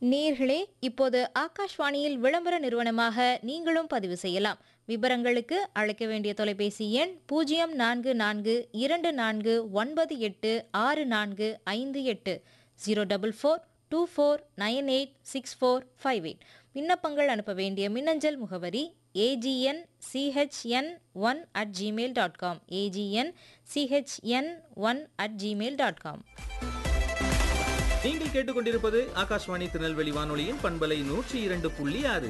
நேர்களே இப்போது ஆகாஷ்வாணியில் விளம்பர நிறுவனமாக நீங்களும் பதிவு செய்யலாம் விவரங்களுக்கு அழைக்க வேண்டிய தொலைபேசி எண் பூஜ்ஜியம் நான்கு நான்கு இரண்டு நான்கு ஒன்பது எட்டு ஆறு நான்கு ஐந்து எட்டு zero double four two four nine eight six four five eight விண்ணப்பங்கள் அனுப்ப வேண்டிய மின்னஞ்சல் முகவரி AGN CHN one at Gmail dot com AGN CHN one at Gmail dot com நீங்கள் கேட்டுக்கொண்டிருப்பது ஆகாஷ்வாணி திருநெல்வேலி வானொலியின் பண்பலை நூற்றி இரண்டு புள்ளி ஆறு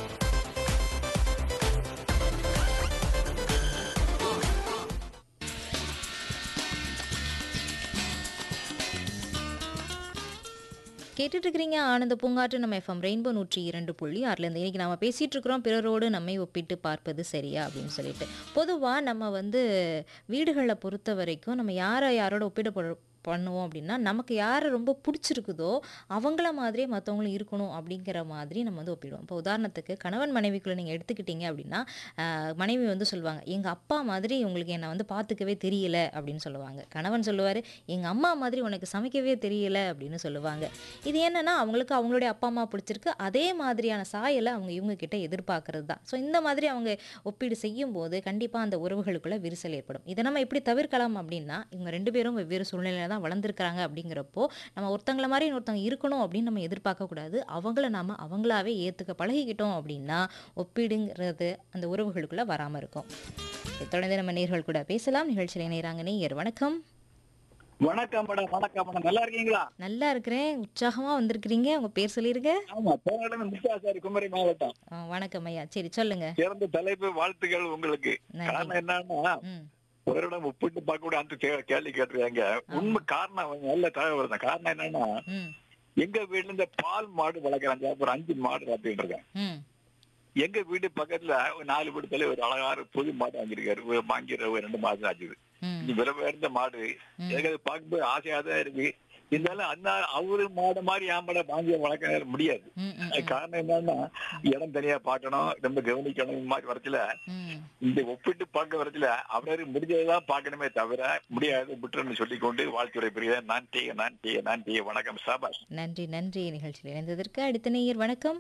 கேட்டுட்டு இருக்கிறீங்க ஆனந்த பூங்காற்று நம்ம எஃப்எம் ரெயின்போ நூற்றி இரண்டு புள்ளி ஆறுலேருந்து இன்னைக்கு நம்ம பேசிட்டு இருக்கிறோம் பிறரோடு நம்மை ஒப்பிட்டு பார்ப்பது சரியா அப்படின்னு சொல்லிட்டு பொதுவாக நம்ம வந்து வீடுகளை பொறுத்த வரைக்கும் நம்ம யாரை யாரோட ஒப்பிட போ- பண்ணுவோம் அப்படின்னா நமக்கு யாரை ரொம்ப பிடிச்சிருக்குதோ அவங்கள மாதிரியே மற்றவங்களும் இருக்கணும் அப்படிங்கிற மாதிரி நம்ம வந்து ஒப்பிடுவோம் இப்போ உதாரணத்துக்கு கணவன் மனைவிக்குள்ளே நீங்கள் எடுத்துக்கிட்டீங்க அப்படின்னா ஆஹ், மனைவி வந்து சொல்லுவாங்க எங்கள் அப்பா மாதிரி உங்களுக்கு என்னை வந்து பார்த்துக்கவே தெரியல அப்படின்னு சொல்லுவாங்க கணவன் சொல்லுவார் எங்கள் அம்மா மாதிரி உனக்கு சமைக்கவே தெரியல அப்படின்னு சொல்லுவாங்க இது என்னன்னா அவங்களுக்கு அவங்களுடைய அப்பா அம்மா பிடிச்சிருக்கு அதே மாதிரியான சாயலை அவங்க இவங்க கிட்ட எதிர்பார்க்கறது தான் ஸோ இந்த மாதிரி அவங்க ஒப்பீடு செய்யும் போது கண்டிப்பாக அந்த உறவுகளுக்குள்ள விரிசல் ஏற்படும் இதை நம்ம எப்படி தவிர்க்கலாம் அப்படின்னா இவங்க ரெண்டு பேரும் வெவ்வேறு சூழ்நிலையில தான் வளர்ந்துருக்காங்க அப்படிங்கிறப்போ நம்ம ஒருத்தங்கள மாதிரி இன்னொருத்தவங்க இருக்கணும் அப்படின்னு நம்ம எதிர்பார்க்கக்கூடாது அவங்கள நாம அவங்களாவே ஏற்றுக்க பழகிக்கிட்டோம் அப்படின்னா ஒப்பீடுங்கிறது அந்த உறவுகளுக்குள்ள வராமல் இருக்கும் இதை தொடர்ந்து நம்ம நேர்கள் கூட பேசலாம் நிகழ்ச்சியில் இணைகிறாங்க நேயர் வணக்கம் வணக்கம் மேடம் வணக்கம் மேடம் நல்லா இருக்கீங்களா நல்லா இருக்கிறேன் உற்சாகமா வந்திருக்கிறீங்க உங்க பேர் சொல்லிருங்க ஆமா தேனிடம் முத்தாசாரி குமரி மாவட்டம் ஆ, வணக்கம் ஐயா சரி சொல்லுங்க சிறந்த தலைப்பு வாழ்த்துக்கள் உங்களுக்கு நன்றி. காரணம் என்னன்னா ம் ஒரு ஒப்பிட்டு பார்க்க கூட அந்த கே- கேள்வி கேட்டிருக்காங்க உண்மை காரணம் அவங்க நல்ல தகவல் தான் காரணம் என்னன்னா ம் எங்க வீட்டுல இந்த பால் மாடு வளர்க்குறாங்க ஒரு அஞ்சு மாடு வளர்த்துட்டு இருக்கேன் ம் எங்க வீட்டு பக்கத்துல ஒரு நாலு வீடு தள்ளி ஒரு அழகான புது மாடு வாங்கியிருக்காரு ஒரு வாங்கிற ஒரு ரெண்டு மாசம் ஆச்சுது ம் இது விலை உயர்ந்த மாடு ம். எனக்கு அது பார்க்கும்போது ஆசையா தான் இருக்கு இருந்தாலும் அந்த அவரு மாடு மாதிரி ஆம்பளை வாங்கி வளர்க்க முடியாது ம் ம் அது காரணம் என்னன்னா இடம் தனியா பார்க்கணும் ரொம்ப கவனிக்கணும் இந்த மாதிரி வரத்துல ம் இந்த ஒப்பிட்டு பார்க்க வரத்துல அவரு முடிஞ்சதுதான் பார்க்கணுமே தவிர முடியாது விட்டுறன்னு சொல்லிக்கொண்டு வாழ்த்துறை பிரியா நன்றி நன்றி நன்றி வணக்கம் சாபாஷ் நன்றி நன்றி நிகழ்ச்சியில் இணைந்ததற்கு அடுத்த நேயர் வணக்கம்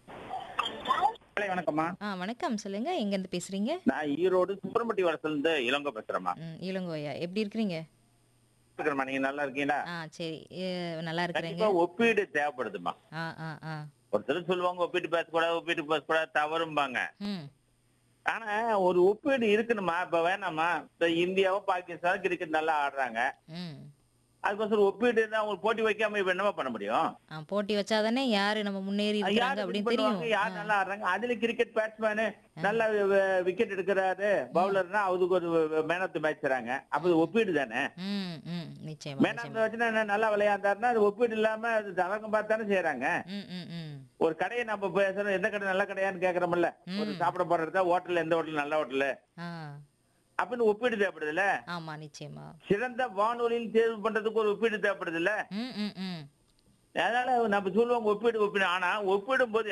காலை வணக்கம்மா ஆ வணக்கம் சொல்லுங்க எங்க இருந்து பேசுறீங்க நான் ஈரோடு சுப்பிரமட்டி வளத்துல இருந்து இளங்கோ பேசுறேம்மா ம் இளங்கோயா எப்படி இருக்கிறீங்க இருக்கிறேம்மா நீங்க நல்லா இருக்கீங்களா ஆ சரி ஏ, நல்லா இருக்கிறீங்க கண்டிப்பா ஒப்பீடு தேவைப்படுதுமா ஆ ஆ ஆ ஒருத்தர் சொல்லுவாங்க ஒப்பீட்டு பேசக்கூடாது ஒப்பீட்டு பேசக்கூடாது தவறும்பாங்க ம் ஆனா ஒரு ஒப்பீடு இருக்கணுமா இப்ப வேணாமா இப்ப இந்தியாவும் பாகிஸ்தான் கிரிக்கெட் நல்லா ஆடுறாங்க ம் அதுக்கோசரம் ஒப்பீடு இருந்தா அவங்க போட்டி வைக்காம இப்ப என்னமா பண்ண முடியும் ஆ போட்டி வச்சாதானே யாரு நம்ம முன்னேறி இருக்கிறாங்க யார் win அப்படின்னு பண்ணுவாங்க, தெரியும் யார் ஆ. நல்லா ஆடுறாங்க அதுல கிரிக்கெட் பேட்ஸ்மேனு நல்லா விக்கெட் எடுக்கிறாரு பவுலர்னா அதுக்கு ஒரு மேன் ஆஃப் தி மேட்ச் தராங்க அப்ப இது ஒப்பீடு தானே ம் ம் நிச்சயமா மேன் ஆஃப் நிச்சயமா தி மேட்ச்னா நல்லா விளையாண்டாருன்னா அது ஒப்பீடு இல்லாம அது தவக்கம் பார்த்து தானே செய்யறாங்க ம் ம் ம் ஒரு கடையை நம்ம பேசுறோம் எந்த கடை நல்ல கடையான்னு கேக்குறோம்ல ஒரு ம். சாப்பிட போறதா ஹோட்டல் எந்த ஹோட்டல் நல்ல ஹோட்டல் ஆ அப்படின்னு ஒப்பீடு தேவைப்படுதுல்ல ஆமா நிச்சயமா சிறந்த வானொலியில் தேர்வு பண்றதுக்கு ஒரு ஒப்பீடு தேவைப்படுதுல்ல ம் ம் ம் அதனால நம்ம சொல்லுவாங்க ஒப்பீடு ஒப்பீடு ஆனா ஒப்பிடும் போது